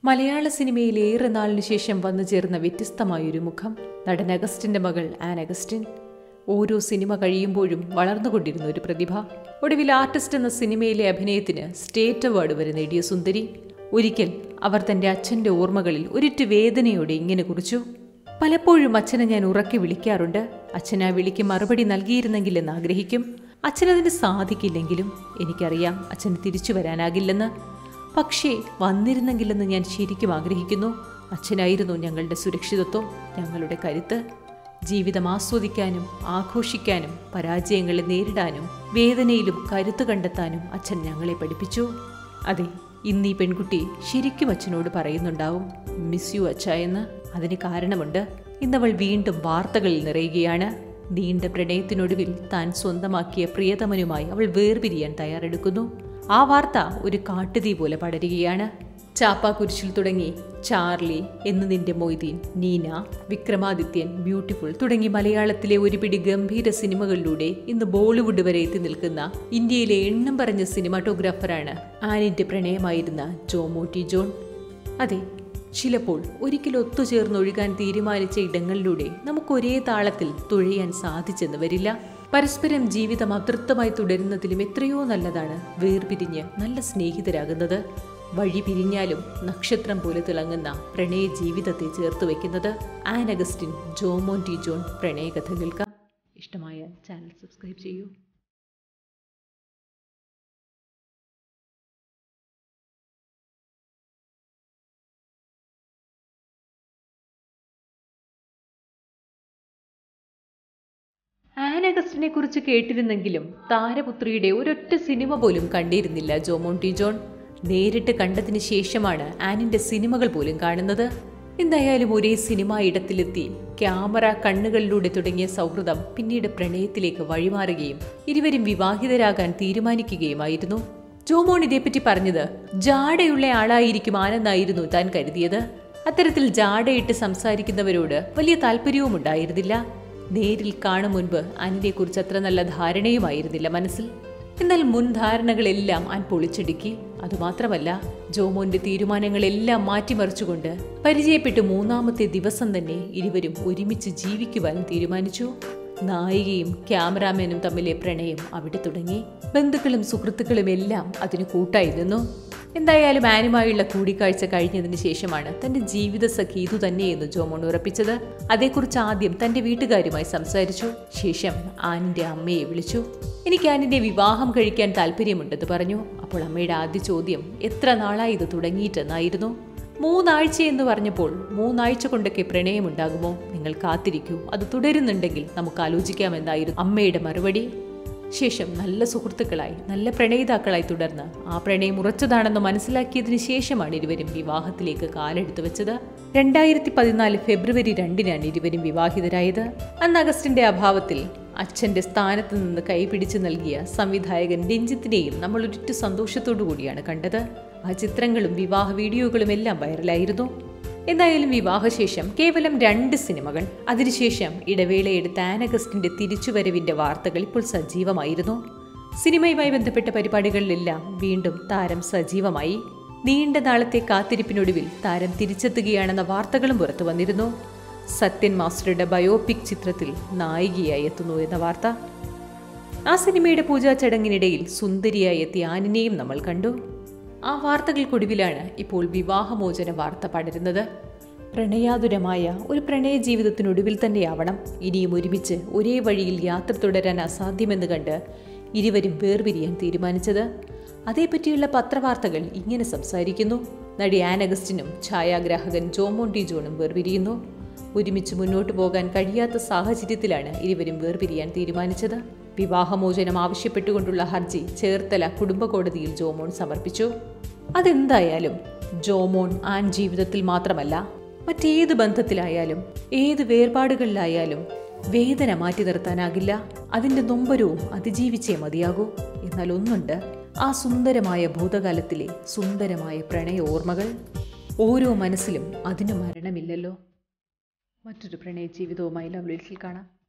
മലയാള സിനിമയിൽ ഏറെ നാളിനു ശേഷം വന്നു ചേർന്ന വ്യത്യസ്തമായൊരു മുഖം നടൻ അഗസ്റ്റിന്റെ മകൾ ആൻ അഗസ്റ്റിൻ ഓരോ സിനിമ കഴിയുമ്പോഴും വളർന്നുകൊണ്ടിരുന്ന ഒരു പ്രതിഭ ഒടുവിൽ ആർട്ടിസ്റ്റ് എന്ന സിനിമയിലെ അഭിനയത്തിന് സ്റ്റേറ്റ് അവാർഡ് വരെ നേടിയ സുന്ദരി ഒരിക്കൽ അവർ തന്റെ അച്ഛന്റെ ഓർമ്മകളിൽ ഒരിറ്റു വേദനയോടെ ഇങ്ങനെ കുറിച്ചു പലപ്പോഴും അച്ഛനെ ഞാൻ ഉറക്കി വിളിക്കാറുണ്ട് അച്ഛൻ ആ വിളിക്ക് മറുപടി നൽകിയിരുന്നെങ്കിലെന്ന് ആഗ്രഹിക്കും അച്ഛനതിന് സാധിക്കില്ലെങ്കിലും എനിക്കറിയാം അച്ഛന് തിരിച്ചു വരാനാകില്ലെന്ന് പക്ഷേ വന്നിരുന്നെങ്കിലെന്ന് ഞാൻ ശരിക്കും ആഗ്രഹിക്കുന്നു അച്ഛനായിരുന്നു ഞങ്ങളുടെ സുരക്ഷിതത്വം ഞങ്ങളുടെ കരുത്ത് ജീവിതം ആസ്വദിക്കാനും ആഘോഷിക്കാനും പരാജയങ്ങളെ നേരിടാനും വേദനയിലും കരുത്ത് കണ്ടെത്താനും അച്ഛൻ ഞങ്ങളെ പഠിപ്പിച്ചു അതെ ഇന്ന് ഈ പെൺകുട്ടി ശരിക്കും അച്ഛനോട് പറയുന്നുണ്ടാവും മിസ് യു അച്ഛ എന്ന് അതിന് കാരണമുണ്ട് ഇന്നവൾ വീണ്ടും വാർത്തകളിൽ നിറയുകയാണ് നീണ്ട പ്രണയത്തിനൊടുവിൽ താൻ സ്വന്തമാക്കിയ പ്രിയതമനുമായി അവൾ വേർപിരിയാൻ തയ്യാറെടുക്കുന്നു ആ വാർത്ത ഒരു കാട്ടുതീ പോലെ പടരുകയാണ് ചാപ്പാക്കുരിശിൽ തുടങ്ങി ചാർലി എന്ന് നിന്റെ മൊയ്തീൻ നീന വിക്രമാദിത്യൻ ബ്യൂട്ടിഫുൾ തുടങ്ങി മലയാളത്തിലെ ഒരു പിടി ഗംഭീര സിനിമകളിലൂടെ ഇന്ന് ബോളിവുഡ് വരെ എത്തി നിൽക്കുന്ന ഇന്ത്യയിലെ എണ്ണം പറഞ്ഞ സിനിമാറ്റോഗ്രാഫറാണ് ആനിന്റെ പ്രണയമായിരുന്ന ജോമോട്ടി ജോൺ അതെ ചിലപ്പോൾ ഒരിക്കൽ ഒത്തുചേർന്നൊഴുകാൻ തീരുമാനിച്ച ഇടങ്ങളിലൂടെ നമുക്ക് ഒരേ താളത്തിൽ തുഴയാൻ സാധിച്ചെന്ന് വരില്ല പരസ്പരം ജീവിതം അതൃപ്തമായി തുടരുന്നതിലും എത്രയോ നല്ലതാണ് വേർപിരിഞ്ഞ് നല്ല സ്നേഹിതരാകുന്നത് വഴി പിരിഞ്ഞാലും നക്ഷത്രം പോലെ തിളങ്ങുന്ന പ്രണയ ജീവിതത്തെ ചേർത്ത് വയ്ക്കുന്നത് ആൻ അഗസ്റ്റിൻ ജോമോൻ ടി ജോൺ പ്രണയകഥ കേൾക്കാം ഇഷ്ടമായ ചാനൽ സബ്സ്ക്രൈബ് ചെയ്യൂ ആൻ അഗസ്റ്റിനെ കുറിച്ച് കേട്ടിരുന്നെങ്കിലും താരപുത്രിയുടെ ഒരൊറ്റ സിനിമ പോലും കണ്ടിരുന്നില്ല ജോമോൺ ടി ജോൺ നേരിട്ട് കണ്ടതിന് ശേഷമാണ് ആനിന്റെ സിനിമകൾ പോലും കാണുന്നത് എന്തായാലും ഒരേ സിനിമ ഇടത്തിലെത്തി ക്യാമറ കണ്ണുകളിലൂടെ തുടങ്ങിയ സൗഹൃദം പിന്നീട് പ്രണയത്തിലേക്ക് വഴിമാറുകയും ഇരുവരും വിവാഹിതരാകാൻ തീരുമാനിക്കുകയുമായിരുന്നു ജോമോൺ ഇതേപ്പറ്റി പറഞ്ഞത് ജാടയുള്ള ആളായിരിക്കും ആനെന്നായിരുന്നു താൻ കരുതിയത് അത്തരത്തിൽ ജാടയിട്ട് സംസാരിക്കുന്നവരോട് വലിയ താല്പര്യവും ഉണ്ടായിരുന്നില്ല നേരിൽ കാണും മുൻപ് അനിനെക്കുറിച്ച് അത്ര നല്ല ധാരണയുമായിരുന്നില്ല മനസ്സിൽ എന്നാൽ മുൻധാരണകളെല്ലാം അൻ പൊളിച്ചടുക്കി അതുമാത്രമല്ല ജോമോന്റെ തീരുമാനങ്ങളെല്ലാം മാറ്റിമറിച്ചുകൊണ്ട് പരിചയപ്പെട്ട് മൂന്നാമത്തെ ദിവസം തന്നെ ഇരുവരും ഒരുമിച്ച് ജീവിക്കുവാൻ തീരുമാനിച്ചു നായികയും ക്യാമറാമാനും തമ്മിലെ പ്രണയം അവിടെ തുടങ്ങി ബന്ധുക്കളും സുഹൃത്തുക്കളും എല്ലാം അതിന് കൂട്ടായി നിന്നു എന്തായാലും ആനുമായുള്ള കൂടിക്കാഴ്ച കഴിഞ്ഞതിന് ശേഷമാണ് തന്റെ ജീവിത സഖി ഇതു തന്നെയെന്ന് ജോമോൺ ഉറപ്പിച്ചത് അതേക്കുറിച്ച് ആദ്യം തന്റെ വീട്ടുകാരുമായി സംസാരിച്ചു ശേഷം ആനിന്റെ അമ്മയെ വിളിച്ചു എനിക്ക് ആനിന്റെ വിവാഹം കഴിക്കാൻ താല്പര്യമുണ്ടെന്ന് പറഞ്ഞു അപ്പോൾ അമ്മയുടെ ആദ്യ ചോദ്യം എത്ര നാളായി ഇത് തുടങ്ങിയിട്ടെന്നായിരുന്നു മൂന്നാഴ്ച എന്ന് പറഞ്ഞപ്പോൾ മൂന്നാഴ്ച കൊണ്ടൊക്കെ പ്രണയമുണ്ടാകുമോ നിങ്ങൾ കാത്തിരിക്കൂ അത് തുടരുന്നുണ്ടെങ്കിൽ നമുക്ക് ആലോചിക്കാമെന്നായിരുന്നു അമ്മയുടെ മറുപടി ശേഷം നല്ല സുഹൃത്തുക്കളായി നല്ല പ്രണയിതാക്കളായി തുടർന്ന് ആ പ്രണയം ഉറച്ചതാണെന്ന് മനസ്സിലാക്കിയതിനു ശേഷമാണ് ഇരുവരും വിവാഹത്തിലേക്ക് കാലെടുത്തു വെച്ചത് രണ്ടായിരത്തി പതിനാല് ഫെബ്രുവരി രണ്ടിനാണ് ഇരുവരും വിവാഹിതരായത് അന്ന് അഗസ്റ്റിന്റെ അഭാവത്തിൽ അച്ഛന്റെ സ്ഥാനത്ത് നിന്ന് കൈപിടിച്ചു നൽകിയ സംവിധായകൻ രഞ്ജിത്തിനെയും നമ്മൾ ഒരിറ്റു സന്തോഷത്തോടു കൂടിയാണ് കണ്ടത് ആ ചിത്രങ്ങളും വിവാഹ വീഡിയോകളും എല്ലാം വൈറലായിരുന്നു എന്തായാലും വിവാഹശേഷം കേവലം രണ്ട് സിനിമകൾ അതിനുശേഷം ഇടവേളയെടുത്ത ആനഗസ്റ്റിന്റെ തിരിച്ചുവരവിന്റെ വാർത്തകൾ ഇപ്പോൾ സജീവമായിരുന്നു സിനിമയുമായി ബന്ധപ്പെട്ട പരിപാടികളിലെല്ലാം വീണ്ടും താരം സജീവമായി നീണ്ട നാളത്തെ കാത്തിരിപ്പിനൊടുവിൽ താരം തിരിച്ചെത്തുകയാണെന്ന വാർത്തകളും പുറത്തു വന്നിരുന്നു സത്യൻ മാസ്റ്ററുടെ ബയോപിക് ചിത്രത്തിൽ നായികയായി എത്തുന്നു എന്ന വാർത്ത ആ സിനിമയുടെ പൂജാ ചടങ്ങിനിടയിൽ സുന്ദരിയായി എത്തിയ ആനിനെയും നമ്മൾ കണ്ടു ആ വാർത്തകൾക്കൊടുവിലാണ് ഇപ്പോൾ വിവാഹമോചന വാർത്ത പടരുന്നത് പ്രണയാതുരമായ ഒരു പ്രണയ ജീവിതത്തിനൊടുവിൽ തന്നെയാവണം ഇനിയും ഒരുമിച്ച് ഒരേ വഴിയിൽ യാത്ര തുടരാൻ അസാധ്യമെന്ന് കണ്ട് ഇരുവരും വേർപിരിയാൻ തീരുമാനിച്ചത് അതേപ്പറ്റിയുള്ള പത്രവാർത്തകൾ ഇങ്ങനെ സംസാരിക്കുന്നു നടി ആൻ അഗസ്റ്റിനും ഛായാഗ്രാഹകൻ ജോമോൺ ടി ജോണും വേർപിരിയുന്നു ഒരുമിച്ച് മുന്നോട്ടു പോകാൻ കഴിയാത്ത സാഹചര്യത്തിലാണ് ഇരുവരും വേർപിരിയാൻ തീരുമാനിച്ചത് വിവാഹമോചനം ആവശ്യപ്പെട്ടുകൊണ്ടുള്ള ഹർജി ചേർത്തല കുടുംബ കോടതിയിൽ ജോമോൺ സമർപ്പിച്ചു അതെന്തായാലും ജോമോൺ ആൻ ജീവിതത്തിൽ മാത്രമല്ല മറ്റേത് ബന്ധത്തിലായാലും ഏത് വേർപാടുകളിലായാലും വേദന മാറ്റി നിർത്താനാകില്ല അതിൻ്റെ നൊമ്പരവും അതിജീവിച്ചേ മതിയാകൂ എന്നാൽ ഒന്നുണ്ട് ആ സുന്ദരമായ ഭൂതകാലത്തിലെ സുന്ദരമായ പ്രണയ ഓർമ്മകൾ ഓരോ മനസ്സിലും അതിന് മരണമില്ലല്ലോ മറ്റൊരു പ്രണയ ജീവിതവുമായി ലവ് ലിറ്റിൽ കാണാം